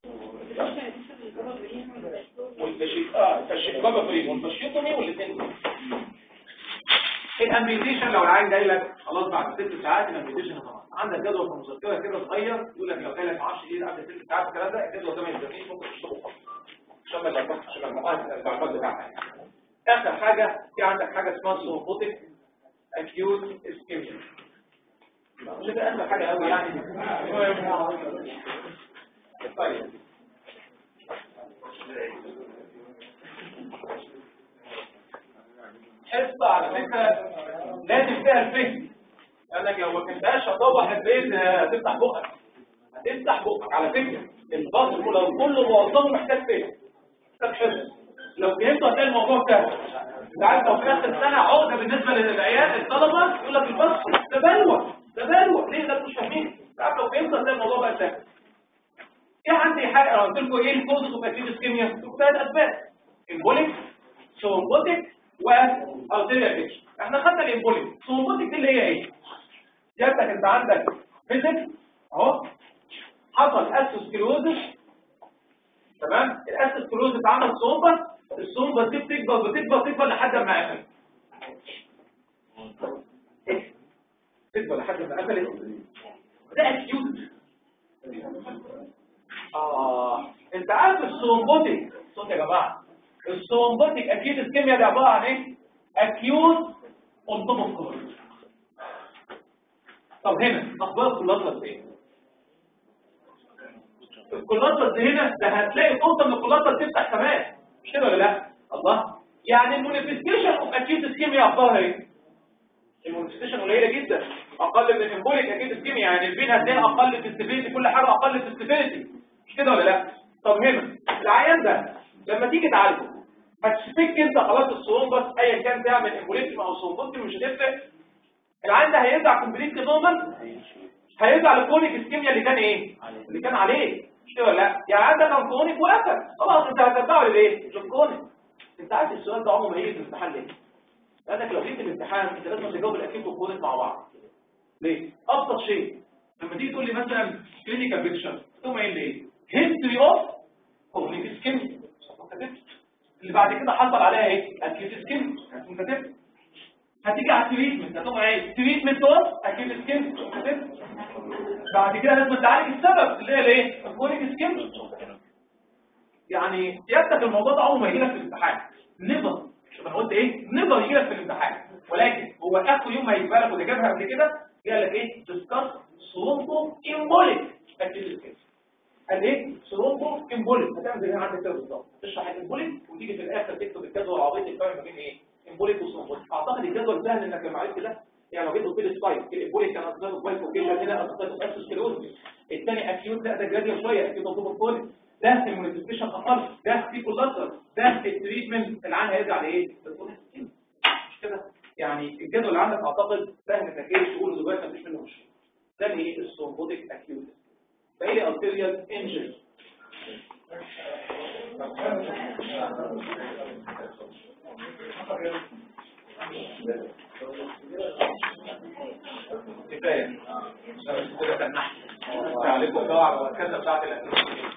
والفشيط اه الفشيط بابا فريد والفشيطومي والاثنين الامبيتيشن لو العين جاي لك خلاص بعد ست ساعات الامبيتيشن خلاص عندك جدول في المذكره كده صغير يقول لك لو جاي لك 10 دقيقه قبل ست ساعات الكلام ده الجدول ده ما يلزمنيش ممكن تشتغل خالص عشان ما يلخبطش عشان المعلومات بتاعتك اخر حاجه في عندك حاجه اسمها سوفوتيك اكيوت اسكيميا مش ده اخر حاجه قوي يعني طيب حصة على فكرة لازم فيها الفهم لأنك لو ما فهمتهاش هتوضح البيت هتفتح بقك هتفتح بقك على فكرة الباص لو كل موظف محتاج فهم محتاج حفظ لو فهمت هتلاقي الموضوع سهل انت عارف لو في اخر السنة عقدة بالنسبة للعيال الطلبة يقول لك الباص ده بلوى ده بلوى ليه ده مش فاهمين انت عارف لو فهمت هتلاقي الموضوع بقى سهل في عندي حاجة انا قلت لكم ايه الكوزس اوف اكيد اسكيميا ثلاث اسباب امبوليك سومبوتيك وارتيريال فيكشن احنا خدنا الامبوليك سومبوتيك دي اللي هي ايه جاتك انت عندك فيزيك اهو حصل اسوسكلوزس تمام الاسوسكلوزس اتعمل صوبه الصوبه دي بتكبر بتكبر بتكبر لحد ما قفل تكبر لحد ما قفلت ده اكيوت اه انت عارف السومبوتيك صوت يا جماعه السومبوتيك اكيد الكيمياء دي عباره عن ايه اكيوت اون توب اوف كورس طب هنا اخبار الكولاترس ايه الكولاترس هنا ده هتلاقي فرصه ان الكولاترس تفتح كمان مش كده ولا لا الله يعني المانيفستيشن اوف اكيوت اسكيميا اخبارها ايه المانيفستيشن قليله جدا اقل من الامبوليك اكيد اسكيميا يعني البين هتلاقي اقل في السيفيريتي كل حاجه اقل في السيفيريتي مش كده ولا لا طب هنا العيان ده لما تيجي تعالجه هتشتك انت خلاص الصومبس ايا كان تعمل امبوليزم او صومبس مش هتفرق العيان ده هيرجع كومبليت نورمال هيرجع للكونيك اسكيميا اللي كان ايه اللي كان عليه مش كده ولا لا يعني عندك كان كونيك وقفل خلاص انت هترجعه للايه للكونيك انت عارف السؤال ده عمره ما يجي في الامتحان ليه لانك لو جيت الامتحان انت لازم تجاوب الاكيد والكونيك مع بعض ليه ابسط شيء لما تيجي تقول لي مثلا كلينيكال بيكشر تقوم قايل لي ايه هيستوري اوف كونيك اسكيميا اللي بعد كده حصل عليها ايه اكيد سكين هتكون كاتب هتيجي على التريتمنت هتقوم ايه تريتمنت دوز اكيد سكين كاتب بعد كده لازم تعالج السبب اللي هي الايه الكونيك سكين يعني سيادتك الموضوع ده عمره ما يجي لك في الامتحان نيفر شوف انا قلت ايه نيفر يجي لك في الامتحان ولكن هو اخر يوم هيجيبها لك وده جابها قبل كده قال لك ايه ديسكاس سرومبو امبوليك اكيد سكين قال ايه سرومبو امبوليك هتعمل زي ما عندك كده بالظبط تشرح الامبوليك وتيجي في الاخر تكتب الجدول العبيط الفرق ما بين ايه امبوليك وسرومبوليك اعتقد الجدول سهل انك لما عرفت ده يعني لو جيت قلت لي سبايك الامبوليك كان اصدار سبايك اوكيشن هنا اصدار اسوسكلوز الثاني اكيوت لا ده جراديال شويه اكيوت مطلوب الكل ده المانيفستيشن اقل ده في كولاتر ده التريتمنت العين هيرجع لايه مش كده يعني الجدول اللي عندك اعتقد سهل انك ايه تقوله دلوقتي مفيش منه مشكله ده اللي ايه السرومبوتيك اكيوت فهي arterial injury كفاية كده كان نحن عليكم الدواء على الكاسة بتاعت الأسئلة